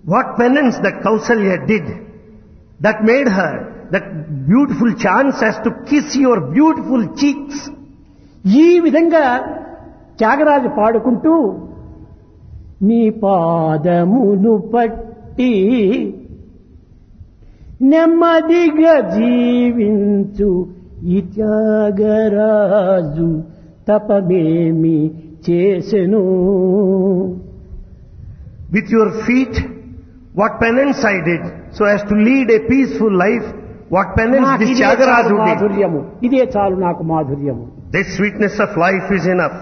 What penance that Kausalya did that made her that beautiful chance as to kiss your beautiful cheeks. ఈ విధంగా త్యాగరాజు పాడుకుంటూ నీ పాదమును పట్టి నెమ్మదిగా జీవించు ఈ త్యాగరాజు తపమేమి చేసెను With your feet, what penance I did so as to lead a peaceful life. What penance నాకు this ఇదే చాలు Tyagaraja did. మాధుర్యము ఇదే చాలు నాకు మాధుర్యము This sweetness of life is enough.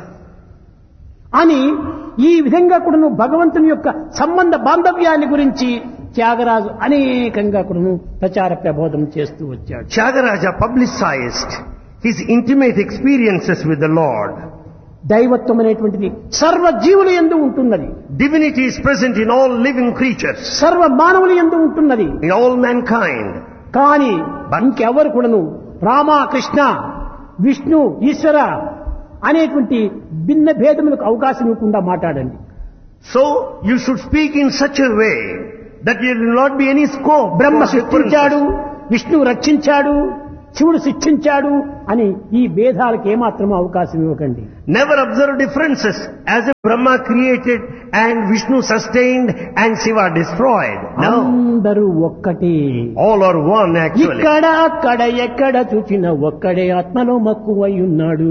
అని ఈ విధంగా కూడాను భగవంతుని యొక్క సంబంధ బాంధవ్యాన్ని గురించి త్యాగరాజు అనేకంగా కూడాను ప్రచార ప్రబోధం చేస్తూ వచ్చాడు Tyagaraja publicized his intimate experiences with the Lord. దైవత్వం అనేటువంటిది సర్వ జీవుల ఎందు ఉంటున్నది Divinity is present in all living creatures, సర్వ మానవుల ఎందు ఉంటున్నది in all mankind. కానీ ఇంకెవరు కూడాను రామ కృష్ణ విష్ణు ఈశ్వర అనేటువంటి భిన్న భేదములకు అవకాశం ఇవ్వకుండా మాట్లాడండి So you should speak in such a way that there will not be any scope. Brahma for differences. సృష్టించాడు విష్ణువు రక్షించాడు శివుడు శిక్షించాడు అని ఈ భేదాలకు ఏమాత్రం అవకాశం ఇవ్వకండి Never observe differences as if Brahma created and Vishnu sustained and Shiva destroyed. No. అందరూ ఒక్కటే All are one actually. ఇక్కడ అక్కడ ఎక్కడ చూచిన ఒక్కడే ఆత్మలో మక్కువై ఉన్నాడు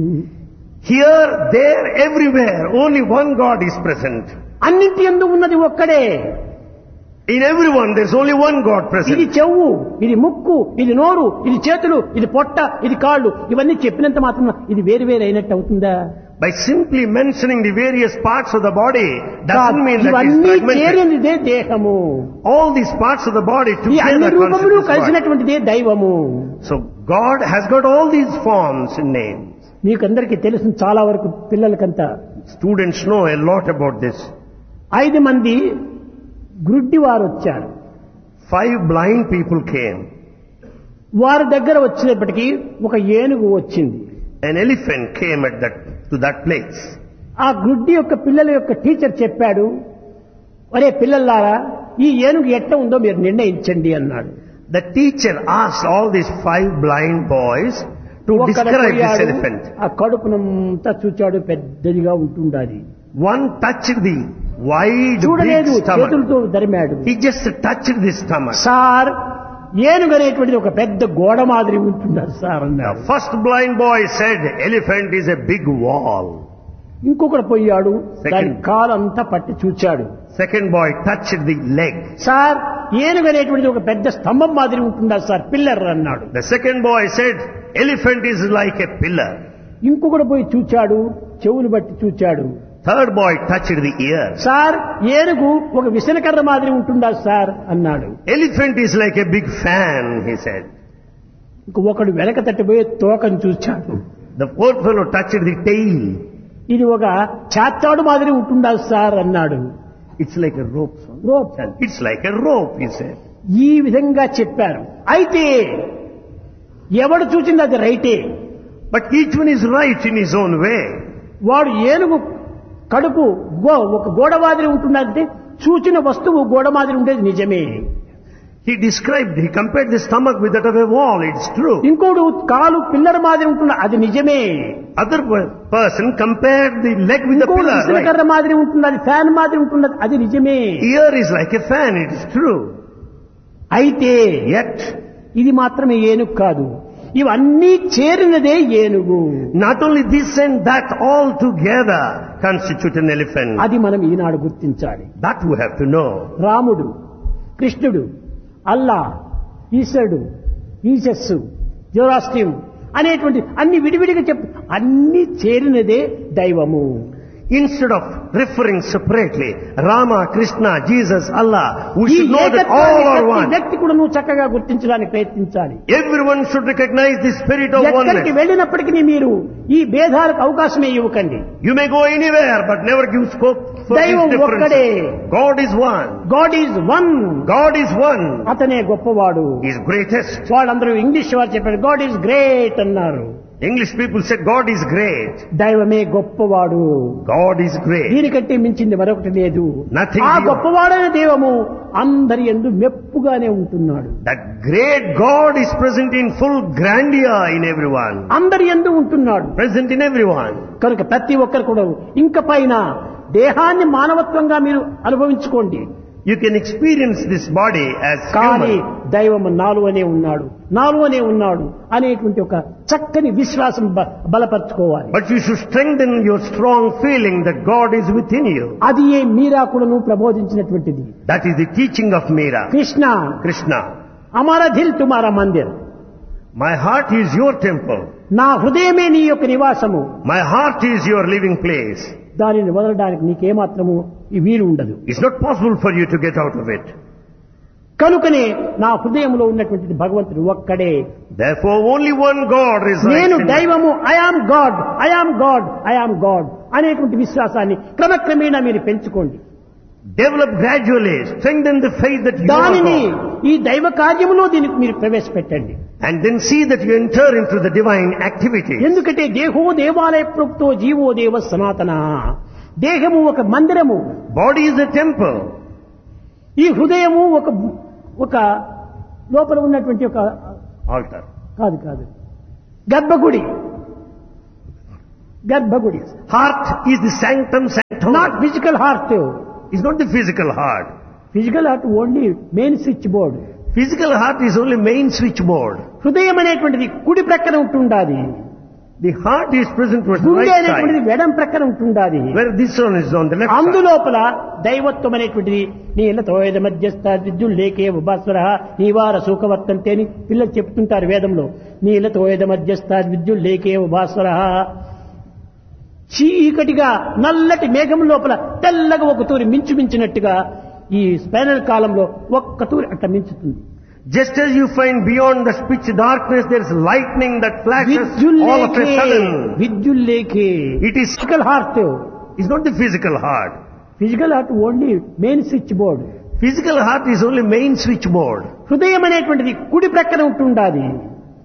Here, there, everywhere, only one God is present. అన్నింటి ఎందు ఉన్నది ఒక్కడే In everyone, there's only one God ఇది present. చెవు ఇది ముక్కు ఇది నోరు ఇది చేతులు ఇది పొట్ట ఇది కాళ్ళు ఇవన్నీ చెప్పినంత మాత్రం ఇది వేరు వేరు అయినట్టు అవుతుందా By simply mentioning the various parts of the body doesn't mean that it's ఇవన్నీ fragmented. చేరినదే దేహము All these parts of the body ఈ అన్ని together రూపములు constitute this body. కలిసినటువంటిదే దైవము So God has got all these forms and names. మీకందరికీ తెలుసు చాలా వరకు పిల్లలకంతా Students know a lot about this. ఐదు మంది గ్రుడ్డి వారు వచ్చారు Five blind people came. వారి దగ్గర వచ్చినప్పటికీ ఒక ఏనుగు వచ్చింది An elephant came at that, to that place. ఆ గ్రుడ్డి యొక్క పిల్లల యొక్క టీచర్ చెప్పాడు ఒరే పిల్లల్లారా ఈ ఏనుగు ఎట్ట ఉందో మీరు నిర్ణయించండి అన్నాడు The teacher asked all these five blind boys to ఒక్కడ describe this పోయాడు, elephant. ఆ కడుపునంతా చూచాడు పెద్దదిగా ఉంటుండాలి One touched the wide, చూడలేదు big stomach. చేతులతో దరిమాడు He just touched the stomach. Sir ఏనుగు అనేటువంటిది ఒక పెద్ద గోడ మాదిరి ఉంటున్నారు సార్ The అన్నాడు first blind boy said, elephant is a big wall. ఇంకొకడు పోయాడు Second. దాని కాలంతా పట్టి చూచాడు Second boy touched the leg. Sir ఏనుగు అనేటువంటిది ఒక పెద్ద స్తంభం మాదిరి ఉంటుందా సార్ పిల్లర్ అన్నాడు The second boy said, elephant is like a pillar. ఇంకొకడు పోయి చూచాడు చెవులు బట్టి చూచాడు Third boy touched the ear. Sir ఏనుగు ఒక విసనకర్ర మాదిరి ఉంటుందా సార్ అన్నాడు Elephant is like a big fan, he said. ఇంకొకడు వెనక తట్టిపోయి తోకను చూచాడు The fourth fellow touched the tail. ఇది ఒక చాచాడు మాదిరి ఉంటుందా సార్ అన్నాడు It's like a rope. son. Rope It's like a rope, he said. ఈ విధంగా చెప్పారు అయితే ఎవడు చూసింది అది రైటే But each one is right in his own way. వాడు ఏనుగు కడుపు గో ఒక గోడ మాదిరి ఉంటున్నదంటే చూచిన వస్తువు గోడ మాదిరి ఉండేది నిజమే He described, he compared the stomach with that of a wall. It's true. ఇంకోడు కాలు పిల్లర్ మాదిరి ఉంటున్న అది నిజమే Other per- person compared the leg with the ఇంకోడు pillar. Right? విసనకర్ర మాదిరి ఉంటుంది అది ఫ్యాన్ మాదిరి ఉంటున్నది అది నిజమే Ear is like a fan. It is true. అయితే Yet, ఇది మాత్రమే ఏనుగు కాదు ఇవన్నీ చేరినదే ఏనుగు not only this and that all together constitute an elephant. అది మనం ఈనాడు గుర్తించాలి That we have to know. రాముడు కృష్ణుడు అల్లా ఈశ్వరుడు ఈశస్సు జోరాస్ట్రియం అనేటువంటి అన్ని విడివిడిగా చెప్పు అన్ని చేరినదే దైవము Instead of referring separately, Rama, Krishna, Jesus, Allah, we ఈ should know that all ఏకత్వాన్ని are ప్రతి one. వ్యక్తి కూడా నువ్వు చక్కగా గుర్తించడానికి ప్రయత్నించాలి Everyone should recognize the spirit of ఎక్కడికి oneness. వెళ్ళినప్పటికీ మీరు ఈ భేదాలకు అవకాశమే ఇవ్వకండి You may go anywhere, but never give scope for దైవం these ఒక్కడే. differences. God is one. God is one God is one. అతనే గొప్పవాడు He is greatest. వాళ్ళందరూ ఇంగ్లీష్ వారు చెప్పారు గాడ్ ఈజ్ గ్రేట్ అన్నారు English people said God is great. దైవమే గొప్పవాడు God is great. దీనికంటే మించింది మరొకటి లేదు Nothing ఆ beyond. గొప్పవాడైన దైవము అందరి ఎందు మెప్పుగానే ఉంటున్నాడు That great God is present in full grandeur in everyone. అందరి ఎందు ఉంటున్నాడు Present in everyone. కనుక ప్రతి ఒక్కరు కూడా ఇంక పైన దేహాన్ని మానవత్వంగా మీరు అనుభవించుకోండి You can experience this body as కానీ human. దైవము నాలువనే ఉన్నాడు నాలువనే ఉన్నాడు అనేటువంటి ఒక చక్కని విశ్వాసం బ- బలపరచుకోవాలి But you should strengthen your strong feeling that God is within you. అది ఏ మీరాకులను ప్రబోధించినటువంటిది That is the teaching of Meera. Krishna Krishna. అమర Dil తుమారా Mandir My heart is your temple. నా హృదయమే నీ యొక్క నివాసము My heart is your living place. దానిని వదలడానికి నీకేమాత్రము ఈ వీలు ఉండదు It's not possible for you to get out of it. కనుకనే నా హృదయంలో ఉన్నటువంటిది భగవంతుడు ఒక్కడే Therefore, only one God resides నేను in you. దైవము I am God I am God I am God అనేటువంటి విశ్వాసాన్ని క్రమక్రమేణా మీరు పెంచుకోండి Develop gradually. Strengthen the faith that you are దానిని God. ఈ దైవ కార్యములో దీనికి మీరు ప్రవేశపెట్టండి And then see that you enter into the divine activity. ఎందుకంటే దేహో దేవాలయ ప్రోక్తో జీవో దేవ సనాతన దేహము ఒక మందిరము Body is a temple. ఈ హృదయము ఒక ఒక లోపల ఉన్నటువంటి ఒక Altar. కాదు కాదు గర్భగుడి గర్భగుడి Heart is the sanctum sanctorum. Not physical heart It's not the physical heart. Physical heart only main switch board Physical heart is only main switchboard. హృదయం అనేటువంటిది కుడి ప్రక్కన ఉంటుండాది The heart is present towards the గుండె right అనేటువంటిది side. వెడం ప్రక్కన ఉంటుండాది Where this one is on the left side. అందులోపల దైవత్వం అనేటువంటిది నీలతో వేద మధ్యస్థ విద్యుల్లేకే ఉపాస్వర నీవార సూఖవర్తంతే అని పిల్లలు చెప్తుంటారు వేదంలో నీలతో వేద మధ్యస్థ విద్యుల్లేకే ఉపాస్వర చీకటిగా నల్లటి మేఘం లోపల తెల్లగా ఒక తూరి మించుమించినట్టుగా ఈ స్పైనల్ కాలంలో ఒక్క తూరి అట్లా మించుతుంది Just as you find beyond the pitch darkness there is lightning that flashes all of a విద్యుల్లేకే sudden. విద్యుల్లేకే It is, physical heart it's not the physical heart. Physical heart only main switch board Physical heart is only main switchboard. హృదయం అనేటువంటిది కుడి ప్రక్కన ఉంటుండాది